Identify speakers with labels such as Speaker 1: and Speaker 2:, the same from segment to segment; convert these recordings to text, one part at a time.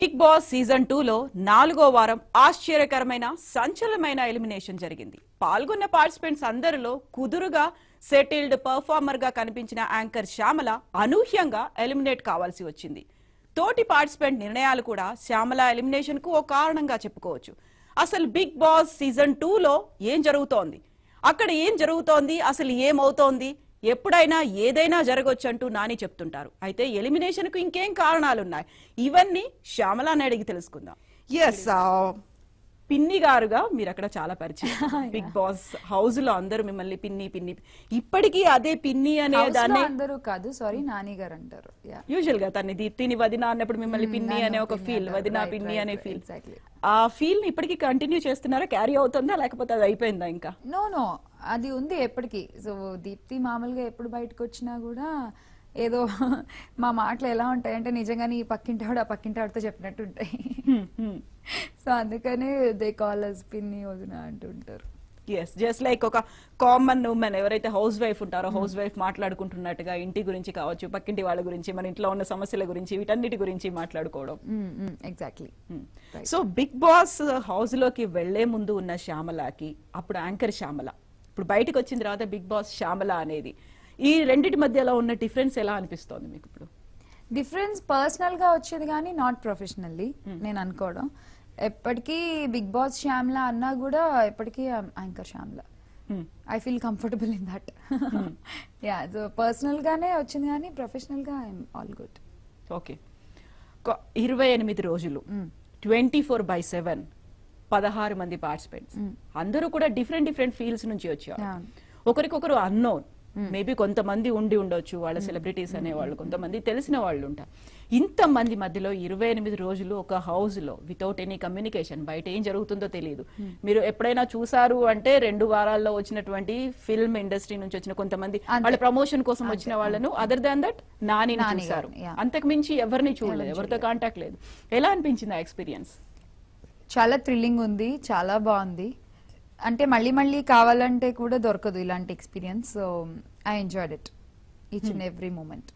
Speaker 1: Big boss season టూలో నాలుగో వారం ఆశ్చర్యకరమైన సంచలనమైన ఎలిమినేషన్ జరిగింది పాల్గొన్న పార్టిసిపెంట్స్ అందరిలో కుదురుగా సెటిల్డ్ పర్ఫార్మర్ గా కనిపించిన యాంకర్ శ్యామల అనూహ్యంగా ఎలిమినేట్ కావాల్సి వచ్చింది తోటి పార్టిసిపెంట్ నిర్ణయాలు కూడా శ్యామల ఎలిమినేషన్ కు ఓ కారణంగా చెప్పుకోవచ్చు అసలు బిగ్ బాస్ సీజన్ టూలో ఏం జరుగుతోంది అక్కడ ఏం జరుగుతోంది అసలు ఏమవుతోంది ఎప్పుడైనా ఏదైనా జరగొచ్చు అంటూ నాని చెప్తుంటారు అయితే ఎలిమినేషన్ కు ఇంకేం కారణాలున్నాయి ఇవన్నీ శ్యామలాని అడిగి తెలుసుకుందాం ఎస్ పిన్ని గారుగా మీరు అక్కడ చాలా పరిచయం బిగ్ బాస్ హౌస్ లో అందరూ మిమ్మల్ని పిన్ని పిన్ని ఇప్పటికీ అదే పిన్ని అనే
Speaker 2: House లో
Speaker 1: దాన్ని
Speaker 2: అందరూ కాదు సారీ నాని గారు అంటారు Yeah.
Speaker 1: యూజువల్ గా తన దీప్తిని వదిన అన్నప్పుడు మిమ్మల్ని పిన్ని
Speaker 2: నన్ను
Speaker 1: అనే ఒక
Speaker 2: పిన్ని
Speaker 1: ఫీల్
Speaker 2: అంటారు.
Speaker 1: వదిన
Speaker 2: Right,
Speaker 1: పిన్ని
Speaker 2: right,
Speaker 1: అనే
Speaker 2: right,
Speaker 1: ఫీల్
Speaker 2: exactly.
Speaker 1: ఆ ఫీల్ ని ఇప్పటికీ కంటిన్యూ చేస్తున్నారా క్యారీ అవుతుందా లేకపోతే అది అయిపోయిందా ఇంకా
Speaker 2: నో నో అది ఉంది ఎప్పటికీ సో దీప్తి మామూలుగా ఎప్పుడు బయటకు వచ్చినా కూడా ఏదో మా మాటలు ఎలా ఉంటాయంటే నిజంగానే ఈ పక్కింటాడు ఆ పక్కింటాడితో చెప్పినట్టు ఉంటాయి సో అందుకనే దే కాల్ అస్ పిన్ని వదిన అంటుంటారు
Speaker 1: ఎస్ జస్ట్ లైక్ ఒక కామన్ ఉమెన్ ఎవరైతే హౌస్ వైఫ్ ఉంటారో హౌస్ వైఫ్ మాట్లాడుకుంటున్నట్టుగా ఇంటి గురించి కావచ్చు పక్కింటి వాళ్ళ గురించి మన ఇంట్లో ఉన్న సమస్యల గురించి వీటన్నిటి గురించి మాట్లాడుకోవడం
Speaker 2: exactly Right.
Speaker 1: So Bigg Boss house లోకి వెళ్లే ముందు ఉన్న శ్యామలకి అప్పుడు యాంకర్ శ్యామల ఇప్పుడు బయటకు వచ్చిన తర్వాత బిగ్ బాస్ శ్యామల అనేది ఈ రెండిటి మధ్యలో ఉన్న డిఫరెన్స్ ఎలా అనిపిస్తోంది మీకు ఇప్పుడు
Speaker 2: డిఫరెన్స్ పర్సనల్ గా వచ్చేది కానీ నాట్ ప్రొఫెషనల్లీ నేను అనుకోవడం ఎప్పటికీ బిగ్ బాస్ శ్యామ్లా అన్నా కూడా ఎప్పటికీ anchor Shyamala
Speaker 1: Hmm.
Speaker 2: I feel comfortable in that yeah so personal గానే వచ్చింది కానీ ప్రొఫెషనల్ గా ఐఎమ్ ఆల్ గుడ్
Speaker 1: ఓకే ఒక ఇరవై ఎనిమిది రోజులు ట్వంటీ ఫోర్ బై సెవెన్ పదహారు మంది పార్టిసిపెంట్స్ అందరూ కూడా డిఫరెంట్ డిఫరెంట్ ఫీల్డ్స్ నుంచి వచ్చారు
Speaker 2: Yeah.
Speaker 1: ఒకరికొకరు అన్నోన్ మేబీ కొంతమంది ఉండి ఉండొచ్చు వాళ్ళ సెలబ్రిటీస్ అనేవాళ్ళు కొంతమంది తెలిసిన వాళ్ళు ఉంటారు ఇంతమంది మధ్యలో ఇరవై ఎనిమిది రోజులు ఒక హౌస్ లో వితౌట్ ఎనీ కమ్యూనికేషన్ బయట ఏం జరుగుతుందో తెలియదు మీరు ఎప్పుడైనా చూసారు అంటే రెండు వారాల్లో వచ్చినటువంటి ఫిల్మ్ ఇండస్ట్రీ నుంచి వచ్చిన కొంతమంది
Speaker 2: అంతే.
Speaker 1: వాళ్ళ ప్రమోషన్ కోసం వచ్చిన వాళ్ళను other than that Nani
Speaker 2: Nani
Speaker 1: చూసారు
Speaker 2: గారిని, yeah.
Speaker 1: అంతకు మించి ఎవరిని చూడలేదు ఎవరితో కాంటాక్ట్ లేదు ఎలా అనిపించింది ఆ ఎక్స్పీరియన్స్
Speaker 2: చాలా థ్రిల్లింగ్ ఉంది చాలా బాగుంది అంటే మళ్ళీ మళ్ళీ కావాలంటే కూడా దొరకదు ఇలాంటి experience so I enjoyed it each and every moment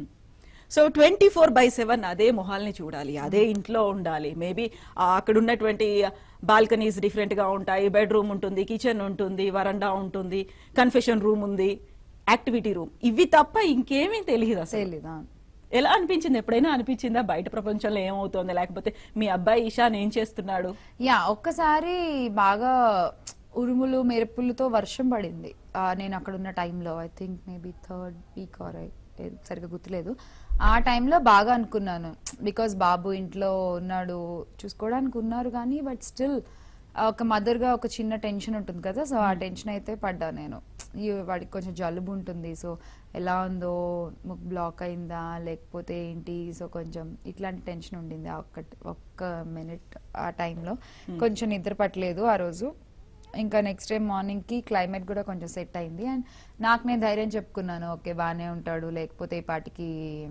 Speaker 1: so twenty four by seven అదే మొహాల్ని చూడాలి అదే ఇంట్లో ఉండాలి మేబీ అక్కడ ఉన్నటువంటి బాల్కనీస్ డిఫరెంట్ గా ఉంటాయి బెడ్రూమ్ ఉంటుంది కిచెన్ ఉంటుంది వరండా ఉంటుంది కన్ఫెషన్ రూమ్ ఉంది యాక్టివిటీ రూమ్ ఇవి తప్ప ఇంకేమీ తెలియదు అసలు
Speaker 2: తెలీదా
Speaker 1: ఎలా అనిపించింది ఎప్పుడైనా అనిపించిందా బయట ప్రపంచంలో ఏమవుతోంది లేకపోతే మీ అబ్బాయి ఇషాన్ ఏం చేస్తున్నాడు
Speaker 2: యా ఒక్కసారి బాగా ఉరుములు మెరుపులతో వర్షం పడింది ఆ, నేను అక్కడ ఉన్న టైంలో I think maybe third week or సరిగ్గా గుర్తులేదు ఆ టైంలో బాగా అనుకున్నాను బికాస్ బాబు ఇంట్లో ఉన్నాడు చూసుకోవడానికి ఉన్నారు కానీ బట్ స్టిల్ ఒక మదర్ గా ఒక చిన్న టెన్షన్ ఉంటుంది కదా సో ఆ టెన్షన్ అయితే పడ్డా నేను ఈ వాడికి కొంచెం జలుబు ఉంటుంది సో ఎలా ఉందో ముక్ బ్లాక్ అయిందా లేకపోతే ఏంటి సో కొంచెం ఇట్లాంటి టెన్షన్ ఉండింది ఆ ఒక్క ఒక్క మినిట్ ఆ టైంలో కొంచెం నిద్ర పట్టలేదు ఆ రోజు ఇంకా నెక్స్ట్ డే మార్నింగ్ కి క్లైమేట్ కూడా కొంచెం సెట్ అయింది అండ్ నాకు నేను ధైర్యం చెప్పుకున్నాను ఓకే బాగానే ఉంటాడు లేకపోతే ఈ పాటికి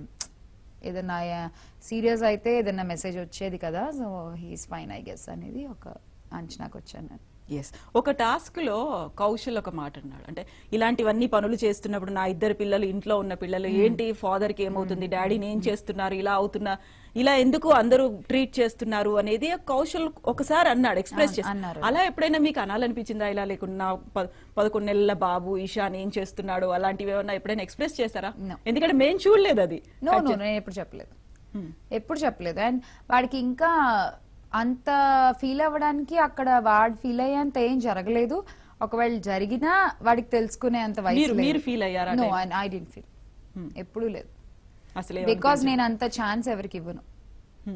Speaker 2: ఏదైనా సీరియస్ అయితే ఏదైనా మెసేజ్ వచ్చేది కదా so he's fine I guess అనేది ఒక అంచనాకు వచ్చాను నేను
Speaker 1: ఎస్ ఒక టాస్క్ లో కౌశల్ ఒక మాట అన్నాడు అంటే ఇలాంటివన్నీ పనులు చేస్తున్నప్పుడు నా ఇద్దరు పిల్లలు ఇంట్లో ఉన్న పిల్లలు ఏంటి ఫాదర్ కి ఏమవుతుంది డాడీని ఏం చేస్తున్నారు ఇలా అవుతున్నా ఇలా ఎందుకు అందరూ ట్రీట్ చేస్తున్నారు అనేది కౌశల్ ఒకసారి అన్నాడు ఎక్స్ప్రెస్
Speaker 2: అవును,
Speaker 1: చేసి
Speaker 2: అన్నారు.
Speaker 1: అలా ఎప్పుడైనా మీకు అనాలనిపించిందా ఇలా లేకుండా ప- పదకొండు నెలల బాబు ఈశాన్ ఏం చేస్తున్నాడు అలాంటివి ఏమన్నా ఎప్పుడైనా ఎక్స్ప్రెస్ చేస్తారా
Speaker 2: No.
Speaker 1: ఎందుకంటే మేము చూడలేదు అది
Speaker 2: నో నో నేను ఎప్పుడు చెప్పలేదు ఎప్పుడు చెప్పలేదు అండ్ వాడికి ఇంకా అంత ఫీల్ అవ్వడానికి అక్కడ వాడు ఫీల్ అయ్యేంత ఏం జరగలేదు ఒకవేళ జరిగినా వాడికి తెలుసుకునే అంత
Speaker 1: మీరు- మీరు feel అయ్యారా
Speaker 2: no
Speaker 1: time?
Speaker 2: I didn't feel ఎప్పుడూ లేదు
Speaker 1: అసలు
Speaker 2: బికాస్ నేను అంత ఛాన్స్ ఎవరికి ఇవ్వను
Speaker 1: Hmm.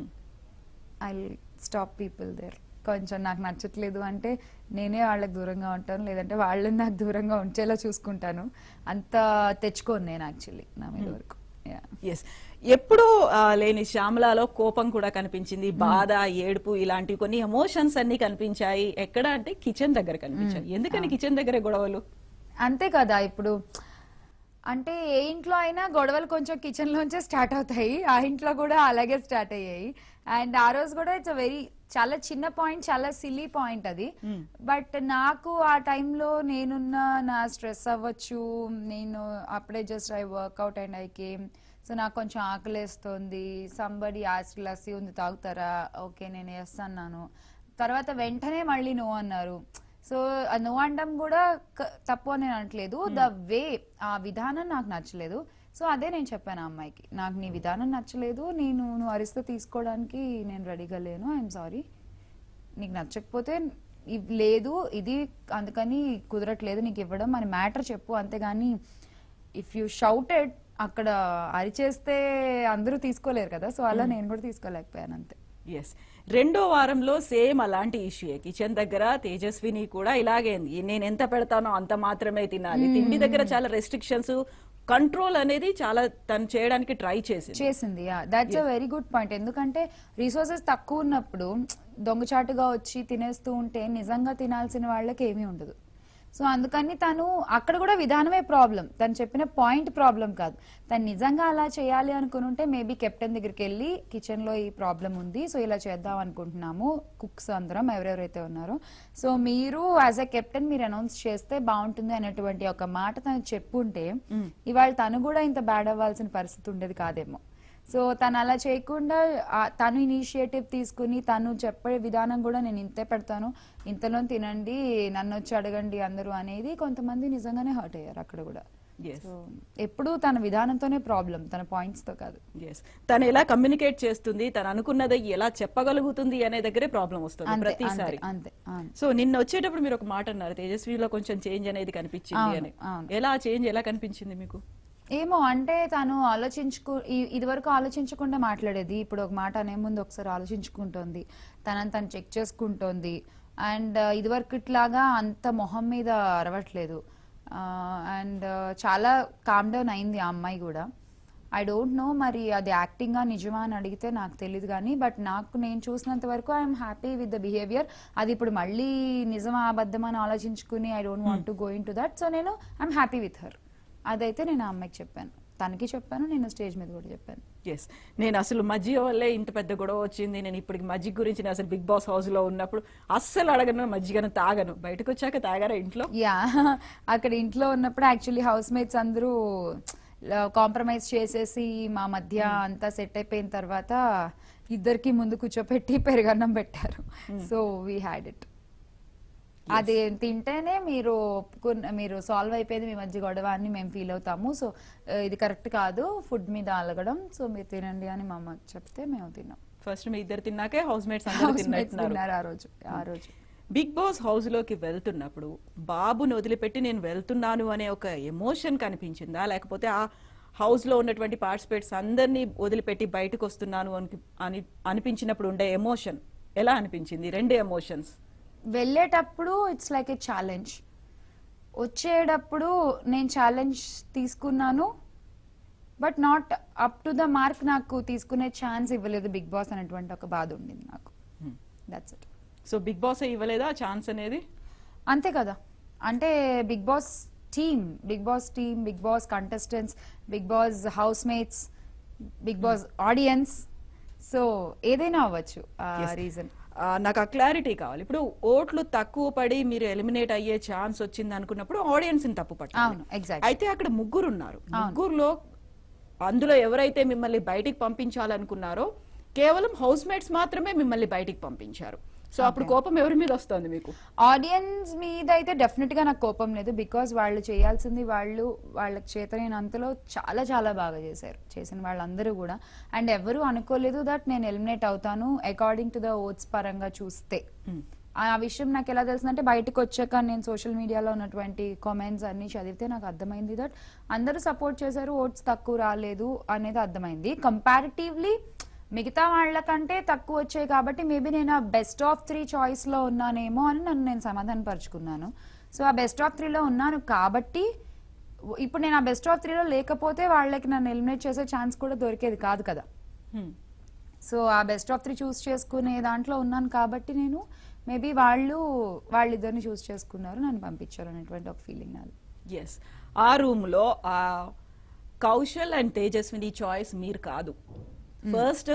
Speaker 2: I stop people there కొంచెం నాకు నచ్చట్లేదు అంటే నేనే వాళ్ళకి దూరంగా ఉంటాను లేదంటే వాళ్ళని నాకు దూరంగా ఉంచేలా చూసుకుంటాను అంత తెచ్చుకోను నేను యాక్చువల్లీ నా మీద వరకు Yeah.
Speaker 1: ఎస్ ఎప్పుడూ ఆ, లేని శ్యామలాలో కోపం కూడా కనిపించింది బాధ ఏడుపు ఇలాంటివి కొన్ని ఎమోషన్స్ అన్ని కనిపించాయి ఎక్కడ అంటే కిచెన్ దగ్గర కనిపించాయి ఎందుకని కిచెన్ దగ్గర గొడవలు
Speaker 2: అంతే కదా ఇప్పుడు అంటే ఏ ఇంట్లో అయినా గొడవలు కొంచెం కిచెన్ లోంచే స్టార్ట్ అవుతాయి ఆ ఇంట్లో కూడా అలాగే స్టార్ట్ అయ్యాయి అండ్ ఆ రోజు కూడా ఇట్స్ వెరీ చాలా చిన్న పాయింట్ చాలా సిల్లీ పాయింట్ అది బట్ నాకు ఆ టైంలో నేనున్న నా స్ట్రెస్ అవ్వచ్చు నేను అప్పుడే just I workout and I came so నాకు కొంచెం ఆకలేస్తోంది సంబడి ఆస్క్ లస్సీ ఉంది తాగుతారా ఓకే నేను ఎస్ అన్నాను తర్వాత వెంటనే మళ్ళీ నో అన్నారు సో ఆ నో అనడం కూడా క- తప్పు అని నేను అనట్లేదు ద వే ఆ విధానం నాకు నచ్చలేదు సో అదే నేను చెప్పాను ఆ అమ్మాయికి నాకు నీ విధానం నచ్చలేదు నేను నువ్వు అరిస్తే తీసుకోవడానికి నేను రెడీగా లేను ఐఎమ్ సారీ నీకు నచ్చకపోతే ఇవ్ లేదు ఇది అందుకని కుదరట్లేదు నీకు ఇవ్వడం అని మ్యాటర్ చెప్పు అంతేగాని ఇఫ్ యూ షౌటెడ్ అక్కడ అరిచేస్తే అందరూ తీసుకోలేరు కదా సో అలా నేను కూడా తీసుకోలేకపోయాను అంతే
Speaker 1: ఎస్ రెండో వారంలో సేమ్ అలాంటి ఇష్యూ కిచెన్ దగ్గర తేజస్విని కూడా ఇలాగే ఉంది నేను ఎంత పెడతానో అంత మాత్రమే తినాలి తిండి దగ్గర చాలా రెస్ట్రిక్షన్స్ కంట్రోల్ అనేది చాలా తను చేయడానికి ట్రై చేసింది
Speaker 2: చేసింది that's a very good point ఎందుకంటే రిసోర్సెస్ తక్కువ ఉన్నప్పుడు దొంగచాటుగా వచ్చి తినేస్తూ ఉంటే నిజంగా తినాల్సిన వాళ్ళకి ఏమీ ఉండదు సో అందుకని తను అక్కడ కూడా విధానమే ప్రాబ్లం తను చెప్పిన పాయింట్ ప్రాబ్లం కాదు తను నిజంగా అలా చేయాలి అనుకుని ఉంటే మేబీ కెప్టెన్ దగ్గరికి వెళ్ళి కిచెన్ లో ఈ ప్రాబ్లం ఉంది సో ఇలా చేద్దాం అనుకుంటున్నాము కుక్స్ అందరం ఎవరెవరైతే ఉన్నారో సో మీరు యాజ్ ఎ కెప్టెన్ మీరు అనౌన్స్ చేస్తే బాగుంటుంది అనేటువంటి ఒక మాట తను చెప్పుంటే ఇవాళ తను కూడా ఇంత బ్యాడ్ అవ్వాల్సిన పరిస్థితి ఉండేది కాదేమో సో తను అలా చేయకుండా ఆ, తను ఇనిషియేటివ్ తీసుకుని తను చెప్పే విధానం కూడా నేను ఇంతే పెడతాను ఇంతలో తినండి నన్ను వచ్చి అడగండి అందరూ అనేది కొంతమంది నిజంగానే హర్ట్ అయ్యారు అక్కడ కూడా
Speaker 1: ఎస్
Speaker 2: సో ఎప్పుడు తన విధానంతోనే ప్రాబ్లం తన పాయింట్స్ తో కాదు
Speaker 1: ఎస్ తను ఎలా కమ్యూనికేట్ చేస్తుంది తను అనుకున్నది ఎలా చెప్పగలుగుతుంది అనే దగ్గరే ప్రాబ్లం వస్తుంది
Speaker 2: అంతే అంతే
Speaker 1: ప్రతిసారి
Speaker 2: అంతే అవును.
Speaker 1: సో నిన్న వచ్చేటప్పుడు మీరు ఒక మాట అన్నారు తేజస్విలో కొంచెం చేంజ్ అనేది కనిపించింది
Speaker 2: అవును,
Speaker 1: అని
Speaker 2: అవును.
Speaker 1: ఎలా చేంజ్ ఎలా కనిపించింది మీకు
Speaker 2: ఏమో అంటే తను ఆలోచించుకు ఈ- ఇదివరకు ఆలోచించకుండా మాట్లాడేది ఇప్పుడు ఒక మాట అనే ముందు ఒకసారి ఆలోచించుకుంటోంది తనని తను చెక్ చేసుకుంటోంది అండ్ ఇదివరకు ఇట్లాగా అంత మొహం మీద అరవట్లేదు అండ్ చాలా కామ్ డౌన్ అయింది ఆ అమ్మాయి కూడా ఐ డోంట్ నో మరి అది యాక్టింగా నిజమా అని అడిగితే నాకు తెలియదు కానీ బట్ నాకు నేను చూసినంత వరకు I'm happy with the behaviour అది ఇప్పుడు మళ్ళీ నిజమా అబద్ధమా అని ఆలోచించుకుని I don't want to go into that so నేను ఐఎమ్ హ్యాపీ విత్ హర్ అదైతే నేను ఆ అమ్మాయికి చెప్పాను తనకి చెప్పాను నేను స్టేజ్ మీద కూడా చెప్పాను
Speaker 1: ఎస్ నేను అసలు మజ్జిగ వల్లే ఇంత పెద్ద గొడవ వచ్చింది నేను ఇప్పటికి మజ్జిగ గురించి నేను అసలు బిగ్ బాస్ హౌస్ లో ఉన్నప్పుడు అస్సలు అడగను మజ్జిగను తాగను బయటకు వచ్చాక తాగారా ఇంట్లో
Speaker 2: యా అక్కడ ఇంట్లో ఉన్నప్పుడు యాక్చువల్లీ హౌస్ మేట్స్ అందరూ కాంప్రమైజ్ చేసేసి మా మధ్య అంతా సెట్ అయిపోయిన తర్వాత ఇద్దరికి ముందు కూర్చోపెట్టి పెరుగన్నం పెట్టారు సో వీ హ్యాడ్ ఇట్ అది తింటేనే మీరు ఒప్పుకున్న మీరు సాల్వ్ అయిపోయింది మీ మధ్య గొడవ అని మేము ఫీల్ అవుతాము సో ఇది కరెక్ట్ కాదు ఫుడ్ మీద అలగడం సో మీరు తినండి అని మా అమ్మ చెప్తే మేము తిన్నాం
Speaker 1: ఫస్ట్ మీ ఇద్దరు తిన్నాకే హౌస్ మేట్స్ అందరూ
Speaker 2: హౌస్ మేట్స్
Speaker 1: తిన్నట్టున్నారు
Speaker 2: తిన్నారు ఆ రోజు ఆ రోజు
Speaker 1: బిగ్ బాస్ హౌస్ లోకి వెళ్తున్నప్పుడు బాబుని వదిలిపెట్టి నేను వెళ్తున్నాను అనే ఒక ఎమోషన్ కనిపించిందా లేకపోతే ఆ హౌస్ లో ఉన్నటువంటి పార్టిసిపేట్స్ అందరినీ వదిలిపెట్టి బయటకు వస్తున్నాను అని అని అనిపించినప్పుడు ఉండే ఎమోషన్ ఎలా అనిపించింది రెండు ఎమోషన్స్
Speaker 2: వెళ్ళేటప్పుడు ఇట్స్ లైక్ ఏ ఛాలెంజ్ వచ్చేటప్పుడు నేను ఛాలెంజ్ తీసుకున్నాను but not up to the mark నాకు తీసుకునే ఛాన్స్ ఇవ్వలేదు బిగ్ బాస్ అనేటువంటి ఒక బాధ ఉండింది నాకు that's it
Speaker 1: so Bigg Boss ఇవ్వలేదా ఛాన్స్ అనేది
Speaker 2: అంతే కదా అంటే Bigg Boss team Bigg Boss team Bigg Boss contestants Bigg Boss housemates Bigg Boss audience so ఏదైనా అవ్వచ్చు ఆ
Speaker 1: Yes.
Speaker 2: రీజన్
Speaker 1: ఆ, నాకు ఆ క్లారిటీ కావాలి ఇప్పుడు ఓట్లు తక్కువ పడి మీరు ఎలిమినేట్ అయ్యే ఛాన్స్ వచ్చింది అనుకున్నప్పుడు ఆడియన్స్ ని తప్పు పట్టాలి
Speaker 2: అవును ఎగ్జాక్ట్
Speaker 1: అయితే అక్కడ ముగ్గురు ఉన్నారు ముగ్గురులో అందులో ఎవరైతే మిమ్మల్ని బయటికి పంపించాలనుకున్నారో కేవలం హౌస్ మేట్స్ మాత్రమే మిమ్మల్ని బయటికి పంపించారు సో అప్పుడు కోపం ఎవరి మీద వస్తుంది మీకు
Speaker 2: ఆడియన్స్ మీద అయితే డెఫినెట్ గా నాకు కోపం లేదు బికాస్ వాళ్ళు చేయాల్సింది వాళ్ళు వాళ్ళకి చేతనైనంతలో చాలా చాలా బాగా చేశారు చేసిన వాళ్ళందరూ కూడా అండ్ ఎవరు అనుకోలేదు దట్ నేను ఎలిమినేట్ అవుతాను అకార్డింగ్ టు ద ఓట్స్ పరంగా చూస్తే ఆ విషయం నాకు ఎలా తెలిసిందంటే బయటకు వచ్చాక నేను సోషల్ మీడియాలో ఉన్నటువంటి కామెంట్స్ అన్ని చదివితే నాకు అర్థమైంది దట్ అందరూ సపోర్ట్ చేశారు ఓట్స్ తక్కువ రాలేదు అనేది అర్థమైంది కంపారిటివ్లీ మిగతా వాళ్ళకంటే తక్కువ వచ్చాయి కాబట్టి మేబీ నేను ఆ బెస్ట్ ఆఫ్ త్రీ చాయిస్ లో ఉన్నానేమో అని నన్ను నేను సమాధాన పరుచుకున్నాను సో ఆ బెస్ట్ ఆఫ్ త్రీలో ఉన్నాను కాబట్టి ఇప్పుడు నేను ఆ బెస్ట్ ఆఫ్ త్రీలో లేకపోతే వాళ్ళకి నన్ను ఎలిమినేట్ చేసే ఛాన్స్ కూడా దొరికేది కాదు కదా
Speaker 1: Hmm.
Speaker 2: సో ఆ బెస్ట్ ఆఫ్ త్రీ చూస్ చేసుకునే దాంట్లో ఉన్నాను కాబట్టి నేను మేబీ వాళ్ళు వాళ్ళిద్దరిని చూస్ చేసుకున్నారు నన్ను పంపించారు అనేటువంటి ఒక ఫీలింగ్ నాది
Speaker 1: ఎస్ ఆ రూమ్ లో ఆ కౌశల్ అండ్ తేజస్విని చాయిస్ మీరు కాదు ఫస్ట్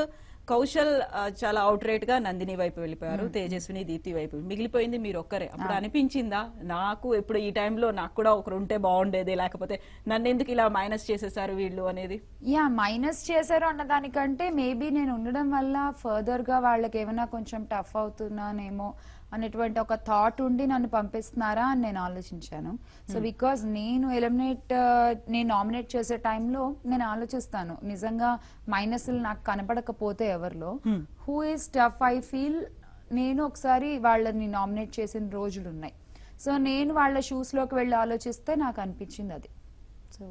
Speaker 1: కౌశల్ ఆ, చాలా అవుట్ రేట్ గా నందిని వైపు వెళ్ళిపోయారు తేజస్విని దీప్తి వైపు మిగిలిపోయింది మీరు ఒక్కరే అప్పుడు అనిపించిందా నాకు ఇప్పుడు ఈ టైంలో నాకు కూడా ఒకరు ఉంటే బాగుండేది లేకపోతే నన్ను ఎందుకు ఇలా మైనస్ చేసేసారు వీళ్ళు అనేది
Speaker 2: యా మైనస్ చేశారు అన్న దానికంటే మేబీ నేను ఉండడం వల్ల ఫర్దర్ గా వాళ్ళకి ఏమైనా కొంచెం టఫ్ అవుతున్నానేమో అనేటువంటి ఒక థాట్ ఉండి నన్ను పంపిస్తున్నారా అని నేను ఆలోచించాను సో బికాస్ నేను ఎలిమినేట్ నేను నామినేట్ చేసే టైంలో నేను ఆలోచిస్తాను నిజంగా మైనస్లు నాకు కనపడకపోతే ఎవరిలో who is tough I feel నేను ఒకసారి వాళ్ళని నామినేట్ చేసిన రోజులు ఉన్నాయి సో నేను వాళ్ళ షూస్ లోకి వెళ్ళి ఆలోచిస్తే నాకు అనిపించింది అది సో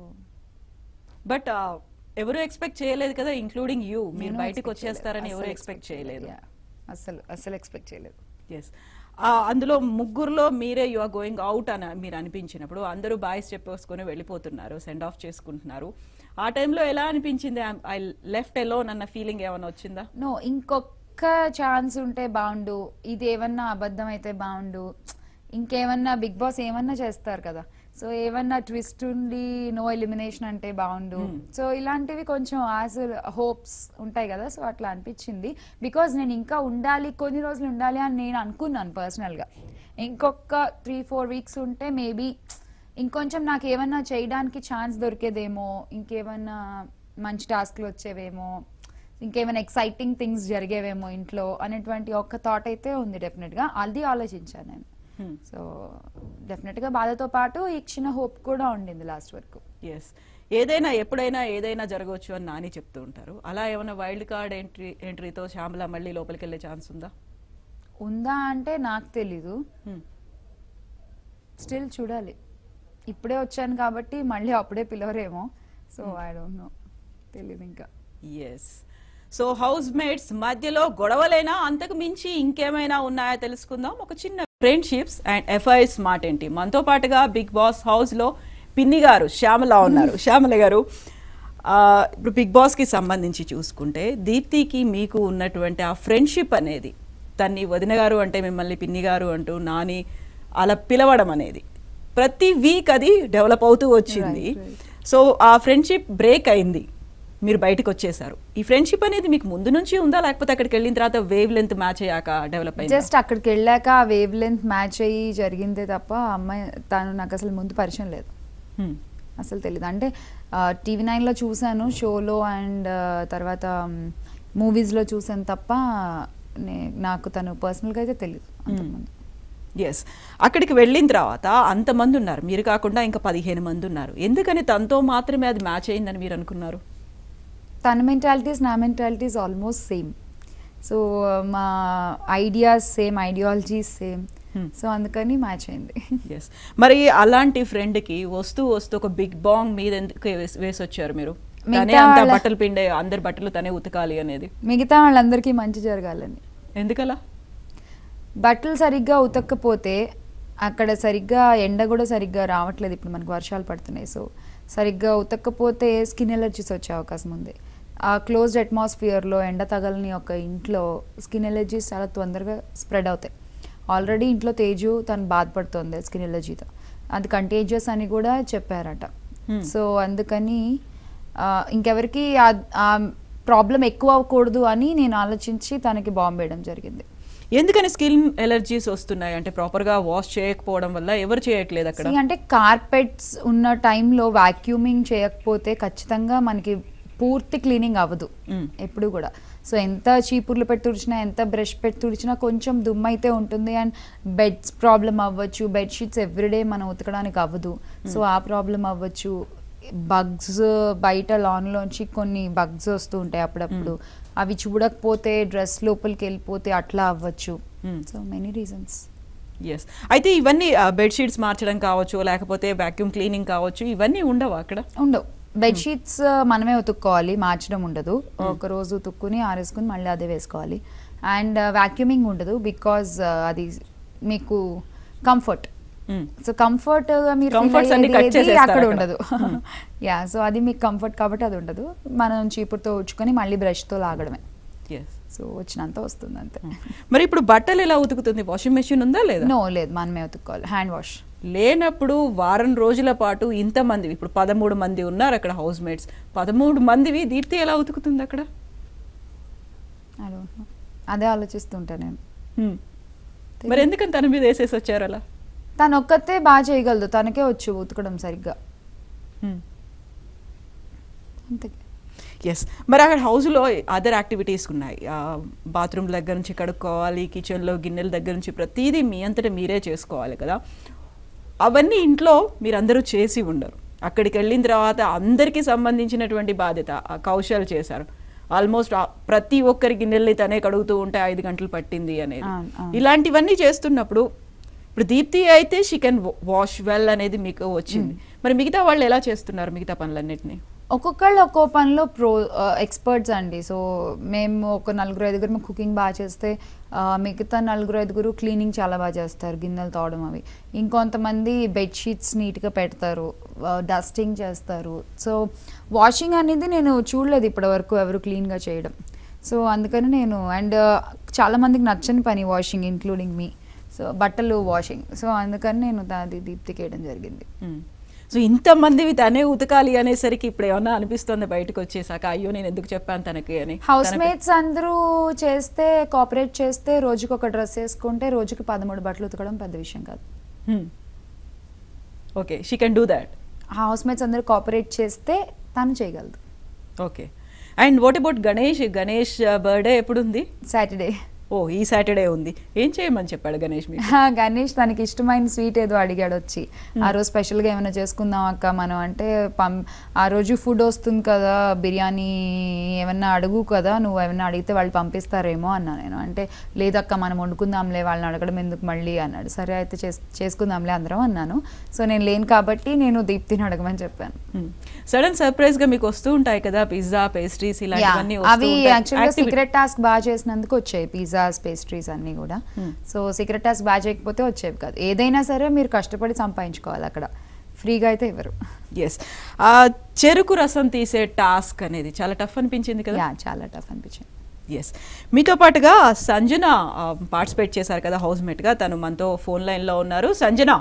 Speaker 1: బట్ ఎవరు ఎక్స్పెక్ట్ చేయలేదు కదా ఇంక్లూడింగ్ యూ మీరు
Speaker 2: నేను
Speaker 1: బయటకు
Speaker 2: expect
Speaker 1: వచ్చేస్తారని
Speaker 2: చేయలేదు.
Speaker 1: ఎవరు
Speaker 2: అస్సలు
Speaker 1: ఎక్స్పెక్ట్ చేయలేదు
Speaker 2: Yeah. అస్సలు అస్సలు ఎక్స్పెక్ట్ చేయలేదు
Speaker 1: ఎస్ అందులో ముగ్గురులో మీరే యు ఆర్ గోయింగ్ అవుట్ అని మీరు అనిపించినప్పుడు అందరూ బాయ్స్ చెప్పేసుకొని వెళ్ళిపోతున్నారు సెండ్ ఆఫ్ చేసుకుంటున్నారు ఆ టైంలో ఎలా అనిపించింది ఐ లెఫ్ట్ ఎలోన్ అన్న ఫీలింగ్ ఏమైనా వచ్చిందా
Speaker 2: నో ఇంకొక ఛాన్స్ ఉంటే బాగుండు ఇది ఏమన్నా అబద్ధం అయితే బాగుండు ఇంకేమన్నా బిగ్ బాస్ ఏమన్నా చేస్తారు కదా సో ఏమన్నా ట్విస్ట్ ఉండి నో ఎలిమినేషన్ అంటే బాగుండు సో ఇలాంటివి కొంచెం ఆశ హోప్స్ ఉంటాయి కదా సో అట్లా అనిపించింది బికాజ్ నేను ఇంకా ఉండాలి కొన్ని రోజులు ఉండాలి అని నేను అనుకున్నాను పర్సనల్ గా ఇంకొక త్రీ ఫోర్ వీక్స్ ఉంటే మేబీ ఇంకొంచెం నాకు ఏమన్నా చేయడానికి ఛాన్స్ దొరికేదేమో ఇంకేమన్నా మంచి టాస్క్లు వచ్చేవేమో ఇంకేమైనా ఎక్సైటింగ్ థింగ్స్ జరిగేవేమో ఇంట్లో అనేటువంటి ఒక్క థాట్ అయితే ఉంది డెఫినెట్ గా అది ఆలోచించాను నేను
Speaker 1: Hmm.
Speaker 2: సో డెఫినెట్ గా బాధతో పాటు ఈ చిన్న హోప్ కూడా ఉండింది లాస్ట్ వరకు
Speaker 1: ఎస్ ఏదైనా ఎప్పుడైనా ఏదైనా జరగవచ్చు అని నాని చెప్తూ ఉంటారు అలా ఏమైనా వైల్డ్ కార్డ్ ఎంట్రీ ఎంట్రీతో శ్యామల మళ్ళీ లోపలికి వెళ్ళే ఛాన్స్ ఉందా
Speaker 2: ఉందా అంటే నాకు తెలీదు
Speaker 1: Hmm.
Speaker 2: స్టిల్ చూడాలి ఇప్పుడే వచ్చాను కాబట్టి మళ్ళీ అప్పుడే పిలవరేమో సో ఐ డోంట్ నో తెలీదు ఇంకా
Speaker 1: ఎస్ సో హౌస్ మేట్స్ మధ్యలో గొడవలైనా అంతకు మించి ఇంకేమైనా ఉన్నాయా తెలుసుకుందాం ఒక చిన్న ఫ్రెండ్షిప్స్ అండ్ ఎఫ్ఐ స్మార్ట్ ఏంటి మనతో పాటుగా బిగ్ బాస్ హౌస్ లో పిన్ని గారు శ్యామల ఉన్నారు శ్యామల గారు ఆ, ఇప్పుడు బిగ్ బాస్ కి సంబంధించి చూసుకుంటే దీప్తికి మీకు ఉన్నటువంటి ఆ ఫ్రెండ్షిప్ అనేది తన్ని వదిన గారు అంటే మిమ్మల్ని పిన్ని గారు అంటూ నాని అలా పిలవడం అనేది ప్రతి వీక్ అది డెవలప్ అవుతూ వచ్చింది
Speaker 2: Right, right.
Speaker 1: సో ఆ ఫ్రెండ్షిప్ బ్రేక్ అయింది మీరు బయటకు వచ్చేసారు ఈ ఫ్రెండ్షిప్ అనేది మీకు ముందు నుంచి ఉందా లేకపోతే అక్కడికి వెళ్ళిన తర్వాత వేవ్ లెంత్ మ్యాచ్ అయ్యాక డెవలప్ అయింది
Speaker 2: జస్ట్ అక్కడికి వెళ్ళాక ఆ వేవ్ లెంత్ మ్యాచ్ అయ్యి జరిగిందే తప్ప ఆ అమ్మాయి తను నాకు అసలు ముందు పరిచయం లేదు అసలు తెలియదు అంటే టీవీ నైన్లో చూశాను షోలో అండ్ తర్వాత మూవీస్లో చూసాను తప్ప నే- నాకు తను పర్సనల్గా అయితే తెలియదు అంతకుముందు
Speaker 1: ఎస్ అక్కడికి వెళ్ళిన తర్వాత అంతమంది ఉన్నారు మీరు కాకుండా ఇంకా పదిహేను మంది ఉన్నారు ఎందుకని తనతో మాత్రమే అది మ్యాచ్ అయిందని మీరు అనుకున్నారు
Speaker 2: తన మెంటాలిటీస్ నా మెంటాలిటీస్ ఆల్మోస్ట్ సేమ్ సో మా ideas same ideologies same
Speaker 1: Hmm.
Speaker 2: So అందుకని మ్యాచ్ అయింది
Speaker 1: ఎస్ మరి అలాంటి ఫ్రెండ్కి వస్తూ వస్తూ ఒక బిగ్ బాంగ్ మీద ఎందుకు వేసి వేసి వచ్చారు మీరు తనే
Speaker 2: మిగతా
Speaker 1: అంత
Speaker 2: వాళ్ళ-
Speaker 1: బట్టలు పిండే అందరి బట్టలు తనే ఉతకాలి అనేది
Speaker 2: మిగతా వాళ్ళందరికీ మంచి జరగాలని
Speaker 1: ఎందుకలా
Speaker 2: బట్టలు సరిగ్గా ఉతక్కపోతే అక్కడ సరిగ్గా ఎండ కూడా సరిగ్గా రావట్లేదు ఇప్పుడు మనకు వర్షాలు పడుతున్నాయి సో సరిగ్గా ఉతక్కపోతే స్కిన్ ఎలర్జీస్ వచ్చే అవకాశం ఉంది ఆ క్లోజ్డ్ అట్మాస్ఫియర్లో ఎండ తగలని ఒక ఇంట్లో స్కిన్ ఎలర్జీస్ చాలా తొందరగా స్ప్రెడ్ అవుతాయి ఆల్రెడీ ఇంట్లో తేజు తను బాధపడుతుంది స్కిన్ ఎలర్జీతో అది కంటేజియస్ అని కూడా చెప్పారట
Speaker 1: Hmm.
Speaker 2: సో అందుకని ఆ, ఇంకెవరికి ఆ ప్రాబ్లం ఎక్కువ అవ్వకూడదు అని నేను ఆలోచించి తనకి బాంబు వేయడం జరిగింది
Speaker 1: ఎందుకని స్కిన్ ఎలర్జీస్ వస్తున్నాయి అంటే ప్రాపర్ గా వాష్ చేయకపోవడం వల్ల ఎవరు చేయట్లేదు అక్కడ
Speaker 2: See, అంటే కార్పెట్స్ ఉన్న టైంలో వాక్యూమింగ్ చేయకపోతే ఖచ్చితంగా మనకి పూర్తి క్లీనింగ్ అవ్వదు
Speaker 1: మ్మ్.
Speaker 2: ఎప్పుడు కూడా సో ఎంత చీపుర్లు పెట్టి తుడిచినా ఎంత బ్రష్ పెట్టి తుడిచినా కొంచెం దుమ్ము అయితే ఉంటుంది అండ్ బెడ్స్ ప్రాబ్లం అవ్వచ్చు బెడ్షీట్స్ ఎవ్రీడే మనం ఉతకడానికి అవ్వదు సో ఆ ప్రాబ్లం అవ్వచ్చు బగ్స్ బయట లాన్లోంచి కొన్ని బగ్స్ వస్తూ ఉంటాయి అప్పుడప్పుడు అవి చూడకపోతే డ్రెస్ లోపలికి వెళ్ళిపోతే అట్లా అవ్వచ్చు
Speaker 1: Hmm.
Speaker 2: So many reasons
Speaker 1: yes అయితే ఇవన్నీ బెడ్షీట్స్ మార్చడం కావచ్చు లేకపోతే వాక్యూమ్ క్లీనింగ్ కావచ్చు ఇవన్నీ ఉండవు అక్కడ
Speaker 2: ఉండవు బెడ్షీట్స్ మనమే ఉతుక్కోవాలి మార్చడం ఉండదు ఒక రోజు ఉతుక్కుని ఆరేసుకుని మళ్ళీ అదే వేసుకోవాలి అండ్ వాక్యూమింగ్ ఉండదు బికాజ్ అది మీకు కంఫర్ట్
Speaker 1: మ్మ్.
Speaker 2: సో కంఫర్ట్ మీరు feel
Speaker 1: Comforts అన్ని
Speaker 2: అయ్యేది
Speaker 1: cut
Speaker 2: ఏది
Speaker 1: చేసేస్తారు
Speaker 2: అక్కడ
Speaker 1: అక్కడ.
Speaker 2: ఉండదు యా సో అది మీకు కంఫర్ట్ కాబట్టి అది ఉండదు మనం చీపురుతో ఉచ్చుకొని మళ్ళీ బ్రష్తో లాగడమే
Speaker 1: ఎస్
Speaker 2: సో వచ్చినంత వస్తుంది అంతే
Speaker 1: మరి ఇప్పుడు బట్టలు ఎలా ఉతుకుతుంది వాషింగ్ మెషిన్ ఉందా లేదా
Speaker 2: నో లేదు మనమే ఉతుక్కోవాలి హ్యాండ్ వాష్
Speaker 1: లేనప్పుడు వారం రోజుల పాటు ఇంతమంది ఇప్పుడు పదమూడు మంది ఉన్నారు అక్కడ హౌస్ మేట్స్ పదమూడు మందివి దీప్తి ఎలా ఉతుకుతుంది అక్కడ
Speaker 2: I don't know. అదే ఆలోచిస్తుంటా నేను
Speaker 1: హ్మ్. మరి ఎందుకని తన మీద వేసేసి వచ్చారు అలా
Speaker 2: తను ఒక్కతే బాగా చేయగలదు తనకే వచ్చు ఉతకడం సరిగ్గా అంతే
Speaker 1: ఎస్ మరి అక్కడ హౌస్లో అదర్ యాక్టివిటీస్ ఉన్నాయి బాత్రూమ్ దగ్గర నుంచి కడుక్కోవాలి కిచెన్లో గిన్నెల దగ్గర నుంచి ప్రతిదీ మీ అంతటా మీరే చేసుకోవాలి కదా అవన్నీ ఇంట్లో మీరందరూ చేసి ఉండరు అక్కడికి వెళ్ళిన తర్వాత అందరికీ సంబంధించినటువంటి బాధ్యత ఆ కౌశల్ చేశారు ఆల్మోస్ట్ ప్రతి ఒక్కరి గిన్నెల్ని తనే కడుగుతూ ఉంటే ఐదు గంటలు పట్టింది అనేది
Speaker 2: అవును, అవును.
Speaker 1: ఇలాంటివన్నీ చేస్తున్నప్పుడు ఇప్పుడు దీప్తి అయితే షీ కెన్ వాష్ వెల్ అనేది మీకు వచ్చింది మరి మిగతా వాళ్ళు ఎలా చేస్తున్నారు మిగతా పనులన్నిటిని
Speaker 2: ఒక్కొక్కళ్ళు ఒక్కో పనిలో ప్రో ఎక్స్పర్ట్స్ అండి సో మేము ఒక నలుగురు ఐదుగురు కుకింగ్ బాగా చేస్తే ఆ, మిగతా నలుగురు ఐదుగురు క్లీనింగ్ చాలా బాగా చేస్తారు గిన్నెలు తోవడం అవి ఇంకొంతమంది బెడ్షీట్స్ నీట్గా పెడతారు డస్టింగ్ చేస్తారు సో వాషింగ్ అనేది నేను చూడలేదు ఇప్పటివరకు ఎవరు క్లీన్గా చేయడం సో అందుకని నేను అండ్ చాలా మందికి నచ్చని పని వాషింగ్ ఇంక్లూడింగ్ మీ సో బట్టలు వాషింగ్ సో అందుకని నేను అది దీప్తికి వేయడం జరిగింది
Speaker 1: సో ఇంతమందివి తనే ఉతకాలి అనేసరికి ఇప్పుడు ఏమన్నా అనిపిస్తుంది బయటకు వచ్చేసాక అయ్యో నేను ఎందుకు చెప్పాను తనకి అని
Speaker 2: హౌస్
Speaker 1: తన-
Speaker 2: మేట్స్ అందరూ చేస్తే కోఆపరేట్ చేస్తే రోజుకి ఒక డ్రెస్ వేసుకుంటే రోజుకి పదమూడు బట్టలు ఉతకడం పెద్ద విషయం కాదు
Speaker 1: Hmm. Okay she can do that
Speaker 2: housemates అందరూ కోఆపరేట్ చేస్తే తను చేయగలదు
Speaker 1: okay and what about Ganesh Ganesh birthday ఎప్పుడు ఉంది
Speaker 2: సాటర్డే
Speaker 1: ఓ ఈ సాటర్డే ఉంది ఏం చేయమని చెప్పాడు గణేష్ మీకు
Speaker 2: గణేష్ తనకి ఇష్టమైన స్వీట్ ఏదో అడిగాడు వచ్చి ఆ రోజు స్పెషల్గా ఏమైనా చేసుకుందాం అక్క మనం అంటే పం ఆ రోజు ఫుడ్ వస్తుంది కదా బిర్యానీ ఏమన్నా అడుగు కదా నువ్వు ఏమన్నా అడిగితే వాళ్ళు పంపిస్తారేమో అన్నా నేను అంటే లేదక్క మనం వండుకుందాంలే వాళ్ళని అడగడం ఎందుకు మళ్ళీ అన్నాడు సరే అయితే చేస్- చేసుకుందాంలే అందరం అన్నాను సో నేను లేను కాబట్టి నేను దీప్తిని అడగమని చెప్పాను
Speaker 1: సడన్ సర్ప్రైజ్ గా మీకు వస్తూ ఉంటాయి కదా పిజ్జా పేస్ట్రీస్ ఇలాంటివన్నీ
Speaker 2: Yeah,
Speaker 1: వస్తూ
Speaker 2: అవి
Speaker 1: ఉంటాయి.
Speaker 2: యాక్చువల్గా
Speaker 1: Activity-
Speaker 2: సీక్రెట్ టాస్క్ బాగా చేసినందుకు వచ్చాయి పిజ్జాస్ పేస్ట్రీస్ అన్నీ కూడా
Speaker 1: Hmm.
Speaker 2: సో సీక్రెట్ టాస్క్ బాగా చేయకపోతే వచ్చేవి కాదు ఏదైనా సరే మీరు కష్టపడి సంపాదించుకోవాలి అక్కడ ఫ్రీగా అయితే ఇవ్వరు
Speaker 1: ఎస్ ఆ చెరుకు రసం తీసే టాస్క్ అనేది చాలా టఫ్ అనిపించింది కదా
Speaker 2: యా చాలా టఫ్ అనిపించింది
Speaker 1: ఎస్ మీతో పాటుగా సంజన పార్టిసిపేట్ చేశారు కదా హౌస్ మేట్గా తను మనతో ఫోన్ లైన్లో ఉన్నారు సంజన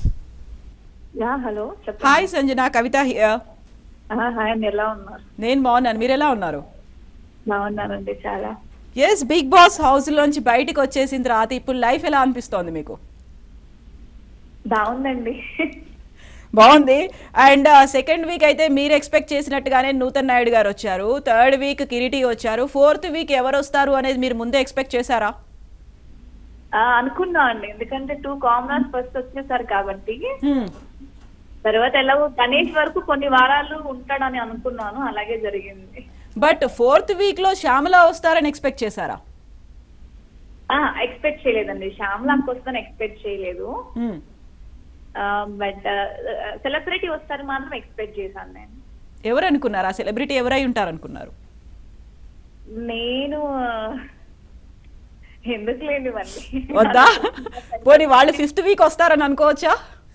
Speaker 3: యా హలో చెప్పండి
Speaker 1: హాయ్ సంజన కవిత హియర్
Speaker 3: ఆ, హాయ్ అండి ఎలా ఉన్నారు
Speaker 1: నేను బాగున్నాను మీరు ఎలా ఉన్నారు
Speaker 3: బాగున్నానండి చాలా
Speaker 1: ఎస్ బిగ్ బాస్ హౌస్ లోంచి బయటికి వచ్చేసిన తర్వాత ఇప్పుడు లైఫ్ ఎలా అనిపిస్తోంది మీకు
Speaker 3: బాగుందండి
Speaker 1: బాగుంది అండ్ సెకండ్ వీక్ అయితే మీరు ఎక్స్పెక్ట్ చేసినట్టుగానే నూతన్ నాయుడు గారు వచ్చారు థర్డ్ వీక్ కిరీటి వచ్చారు ఫోర్త్ వీక్ ఎవరు వస్తారు అనేది మీరు ముందే ఎక్స్పెక్ట్ చేశారా
Speaker 3: ఆ, అనుకున్నా అండి ఎందుకంటే టూ కామనర్స్ ఫస్ట్ వచ్చేసారు కాబట్టి
Speaker 1: Hmm.
Speaker 3: తర్వాత ఎలాగో గణేష్ వరకు కొన్ని వారాలు ఉంటాడని అనుకున్నాను అలాగే జరిగింది
Speaker 1: బట్ ఫోర్త్ వీక్ లో శ్యామల వస్తారని ఎక్స్పెక్ట్ చేశారా
Speaker 3: ఆ ఎక్స్పెక్ట్ చేయలేదండి శ్యామ్లాకి వస్తాను ఎక్స్పెక్ట్ చేయలేదు
Speaker 1: Hmm.
Speaker 3: బట్ సెలబ్రిటీ వస్తారు మాత్రం ఎక్స్పెక్ట్ చేశాను నేను
Speaker 1: ఎవరు అనుకున్నారు ఆ సెలబ్రిటీ ఎవరై ఉంటారు అనుకున్నారు
Speaker 3: నేను ఆ, ఎందుకు లేండి మళ్ళీ
Speaker 1: వద్దా పోనీ వాళ్ళు ఫిఫ్త్ వీక్ వస్తారని అనుకోవచ్చా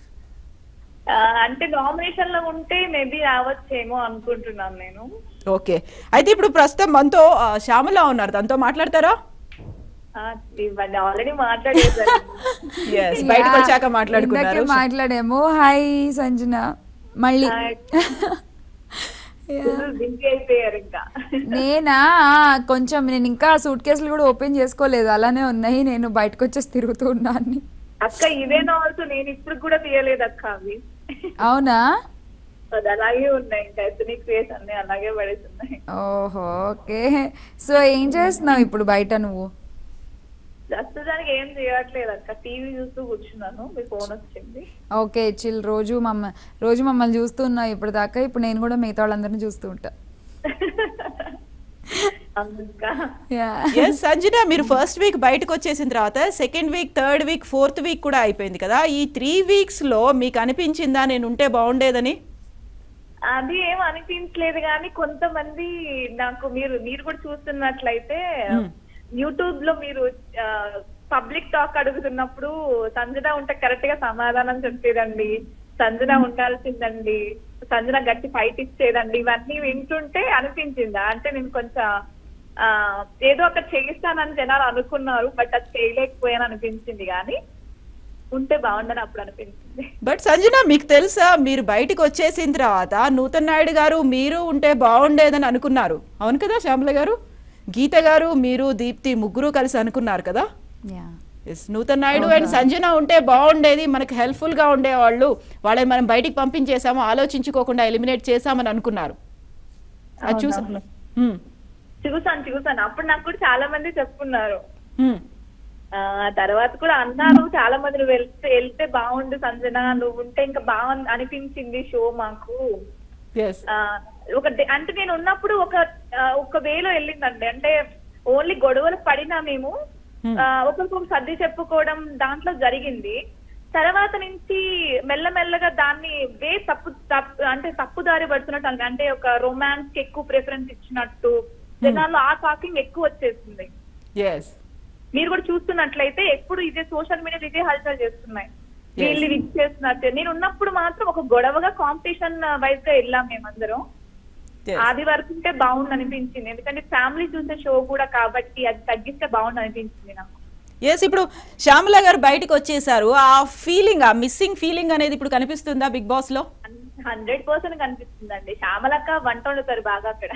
Speaker 3: ఆ, అంటే నామినేషన్ లో ఉంటే మేబీ రావచ్చేమో అనుకుంటున్నాను నేను
Speaker 1: ఓకే అయితే ఇప్పుడు ప్రస్తుతం మనతో ఆ, శ్యామల ఉన్నారు తనతో మాట్లాడతారా
Speaker 3: ఆ, ఇవ్వండి ఆల్రెడీ మాట్లాడేసారు
Speaker 1: ఎస్ బయటకు వచ్చాక మాట్లాడుకున్నారు
Speaker 2: ఇందాకే మాట్లాడాము హాయ్ సంజన మళ్ళీ
Speaker 3: Hi. బిజీ అయిపోయారు ఇంకా
Speaker 2: నేనా ఆ, కొంచెం నేను ఇంకా సూట్ కేసులు కూడా ఓపెన్ చేసుకోలేదు అలానే ఉన్నాయి నేను బయటకు వచ్చేసి తిరుగుతూ ఉన్నాను
Speaker 3: అక్క ఇవే నావల్స్ నేను ఇప్పుడు కూడా తీయలేదు అక్క అవి
Speaker 2: అవునా
Speaker 3: అది అలాగే ఉన్నాయి ఇంకా ఎథనిక్ ఫేస్ అన్ని అలాగే పడేస్తున్నాయి
Speaker 2: ఓహో ఓకే సో ఏం చేస్తున్నావు ఇప్పుడు బయట నువ్వు
Speaker 3: ప్రస్తుతానికి ఏం చేయట్లేదు అక్క టీవీ చూస్తూ కూర్చున్నాను మీ ఫోన్ వచ్చింది
Speaker 2: ఓకే చిల్ రోజు మమ్మ రోజు మమ్మల్ని చూస్తూ ఉన్నావు ఇప్పుడు దాకా ఇప్పుడు నేను కూడా మిగతా వాళ్ళందరినీ చూస్తూ ఉంటా
Speaker 3: అందుక
Speaker 2: Yeah.
Speaker 1: ఎస్ సంజన మీరు ఫస్ట్ వీక్ బయటకు వచ్చేసిన తర్వాత second week third week fourth week కూడా అయిపోయింది కదా ఈ త్రీ వీక్స్ లో మీకు అనిపించిందా నేను ఉంటే బాగుండేదని
Speaker 3: అది ఏం అనిపించలేదు కానీ కొంతమంది నాకు మీరు మీరు కూడా చూస్తున్నట్లయితే యూట్యూబ్ లో మీరు పబ్లిక్ టాక్ అడుగుతున్నప్పుడు సంజన ఉంటే కరెక్ట్ గా సమాధానం చెప్పేదండి సంజన ఉండాల్సిందండి సంజన గట్టి ఫైట్ ఇచ్చేదండి ఇవన్నీ వింటుంటే అనిపించిందా అంటే నేను కొంచెం ఆ, ఏదో ఒకటి చేయిస్తానని జనాలు అనుకున్నారు బట్ అది చేయలేకపోయాను అనిపించింది కానీ ఉంటే బాగుండని అప్పుడు అనిపించింది
Speaker 1: బట్ సంజన మీకు తెలుసా మీరు బయటకు వచ్చేసిన తర్వాత నూతన్ నాయుడు గారు మీరు ఉంటే బాగుండేదని అనుకున్నారు అవును కదా శ్యామల గారు గీత గారు మీరు దీప్తి ముగ్గురు కలిసి అనుకున్నారు కదా
Speaker 2: yeah
Speaker 1: yes Nutan Naidu and Sanjana ఉంటే బాగుండేది మనకి హెల్ప్ఫుల్ గా ఉండేవాళ్ళు వాళ్ళని మనం బయటికి పంపించేసాము ఆలోచించుకోకుండా ఎలిమినేట్ చేసామని అనుకున్నారు అది చూసా
Speaker 3: అవునవును.
Speaker 1: హ్మ్.
Speaker 3: చూసాను చూసాను అప్పుడు నాకు కూడా చాలా మంది చెప్పుకున్నారు
Speaker 1: హ్మ్.
Speaker 3: ఆ తర్వాత కూడా అన్నారు చాలా మంది నువ్వు వెళ్తే వెళ్తే బాగుండు సంజన నువ్వు ఉంటే ఇంకా బాగుంది అనిపించింది షో మాకు
Speaker 1: ఎస్
Speaker 3: ఆ, ఒక డే- అంటే నేను ఉన్నప్పుడు ఒక ఆ, ఒక వేలో వెళ్ళిందండి అంటే ఓన్లీ గొడవలు పడినా మేము
Speaker 1: Hmm.
Speaker 3: ఆ, ఒకరికొకరు సర్ది చెప్పుకోవడం దాంట్లో జరిగింది తర్వాత నుంచి మెల్లమెల్లగా దాన్ని వే తప్పు తప్పు అంటే తప్పు దారి పడుతున్నట్టు అనిపి- అంటే ఒక రొమాన్స్ కి ఎక్కువ ప్రిఫరెన్స్ ఇచ్చినట్టు జనాల్లో ఆ టాకింగ్ ఎక్కువ వచ్చేసింది
Speaker 1: ఎస్
Speaker 3: మీరు కూడా చూస్తున్నట్లయితే ఎప్పుడు ఇదే సోషల్ మీడియా ఇదే హల్చల్ చేస్తున్నాయి
Speaker 1: Yes.
Speaker 3: వీళ్ళు ఇది చేస్తున్నట్టు నేను ఉన్నప్పుడు మాత్రం ఒక గొడవగా కాంపిటీషన్ వైజ్ గా వెళ్ళాం మేమందరం అది వరకు ఉంటే బాగుంది అనిపించింది ఎందుకంటే ఫ్యామిలీ చూసే షో కూడా కాబట్టి అది తగ్గిస్తే బాగుంది అనిపించింది నాకు
Speaker 1: ఎస్ ఇప్పుడు శ్యామల గారు బయటకు వచ్చేసారు ఆ ఫీలింగ్ ఆ మిస్సింగ్ ఫీలింగ్ అనేది ఇప్పుడు కనిపిస్తుందా బిగ్ బాస్ లో
Speaker 3: హండ్రెడ్ పర్సెంట్ కనిపిస్తుందండి శ్యామలక్క వంట వండుతారు బాగా అక్కడ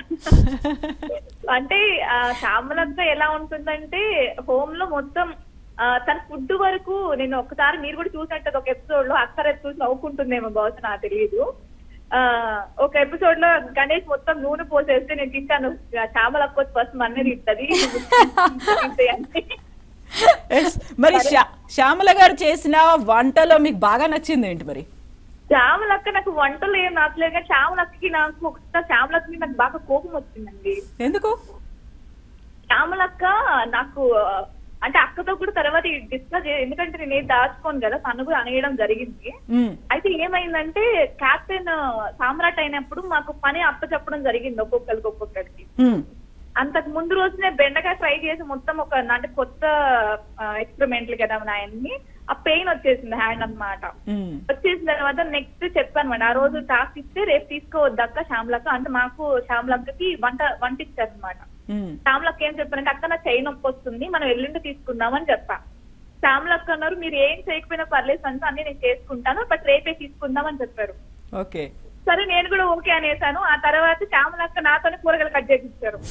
Speaker 3: అంటే ఆ, శ్యామలక్క ఎలా ఉంటుందంటే హోమ్ లో మొత్తం ఆ, తన ఫుడ్ వరకు నేను ఒకసారి మీరు కూడా చూసినట్టు ఒక ఎపిసోడ్ లో అక్కర చూసి నవ్వుకుంటుందేమో బహుశా నాకు తెలియదు ఆ ఒక ఎపిసోడ్ లో గణేష్ మొత్తం నూనె పోసేస్తే నేను తింటాను శ్యామలక్క వచ్చి ఫస్ట్ మన్నే తింటది అంటే
Speaker 1: Yes. మరి శ్యా- శ్యామల గారు చేసిన వంటలో మీకు బాగా నచ్చింది ఏంటి మరి
Speaker 3: శ్యామలక్క నాకు వంటలు ఏం నచ్చలేదు కానీ శ్యామలక్కకి నాకు ఒకసారి శ్యామలక్కకి నాకు బాగా కోపం వచ్చిందండి
Speaker 1: ఎందుకు
Speaker 3: శ్యామలక్క నాకు ఆ, అంటే అక్కతో కూడా తర్వాత డిస్కస్ ఎందుకంటే నేను ఏం దాచుకోను కదా తను కూడా అనేయడం జరిగింది
Speaker 1: మ్మ్.
Speaker 3: అయితే ఏమైందంటే క్యాప్టెన్ సామ్రాట్ అయినప్పుడు మాకు పని అప్ప చెప్పడం జరిగింది ఒక్కొక్కరికి ఒక్కొక్కరికి
Speaker 1: మ్మ్.
Speaker 3: అంతకు ముందు రోజునే బెండకాయ ఫ్రై చేసి మొత్తం ఒక అంటే కొత్త ఎక్స్పెరిమెంట్లు కదా నాయన్ని ఆ పెయిన్ వచ్చేసింది హ్యాండ్ అన్నమాట
Speaker 1: మ్మ్.
Speaker 3: వచ్చేసిన తర్వాత నెక్స్ట్ చెప్పాను మేడం ఆ రోజు టాస్క్ ఇస్తే రేపు తీసుకోవద్దక్క శ్యామలక్క అంటే మాకు శ్యామలక్కకి వంట వంట ఇచ్చారు అనమాట
Speaker 1: మ్మ్.
Speaker 3: శ్యామలక్క ఏం చెప్పారంటే అక్క నా చెయ్యి నొప్పి వస్తుంది మనం ఎల్లుండి తీసుకుందామని చెప్పా శ్యామలక్క అన్నారు మీరు ఏం చేయకపోయినా పర్లేదు అంటే అన్ని నేను చేసుకుంటాను బట్ రేపే తీసుకుందామని చెప్పారు
Speaker 1: ఓకే
Speaker 3: సరే నేను కూడా ఓకే అనేసాను ఆ తర్వాత శ్యామలక్క నాతోనే కూరగాయలు కట్ చేయించారు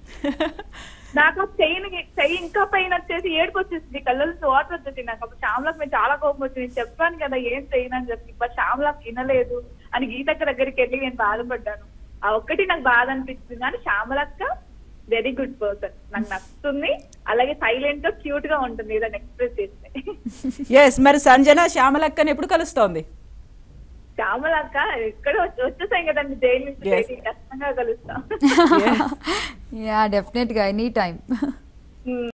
Speaker 3: నాకు చెయ్యిని చెయ్యి ఇంకా పైన వచ్చేసి ఏడుపు వచ్చేసింది కళ్ళ నుంచి వాటర్ వచ్చేసి నాకు అప్పుడు శ్యామలకు మేము చాలా కోపం వచ్చింది నేను చెప్పాను కదా ఏం చేయను అని చెప్పి బట్ శ్యామలకు వినలేదు అని గీతక్క దగ్గరికి వెళ్ళి నేను బాధపడ్డాను ఆ ఒక్కటి నాకు బాధ అనిపించింది కానీ శ్యామలక్క వెరీ గుడ్ పర్సన్ నాకు నచ్చుతుంది అలాగే సైలెంట్ గా క్యూట్ గా ఉంటుంది ఏదైనా ఎక్స్ప్రెస్ చేస్తే
Speaker 1: ఎస్ మరి సంజన శ్యామలక్కని ఎప్పుడు కలుస్తోంది
Speaker 3: శ్యామలక్క ఇక్కడ వచ్చి- వచ్చేసాం కదండి జైలు నుంచి
Speaker 1: Yes.
Speaker 3: బయటికి ఖచ్చితంగా కలుస్తాం
Speaker 1: Yes.
Speaker 2: యా డెఫినెట్ గా ఎనీ టైం
Speaker 3: ఉమ్.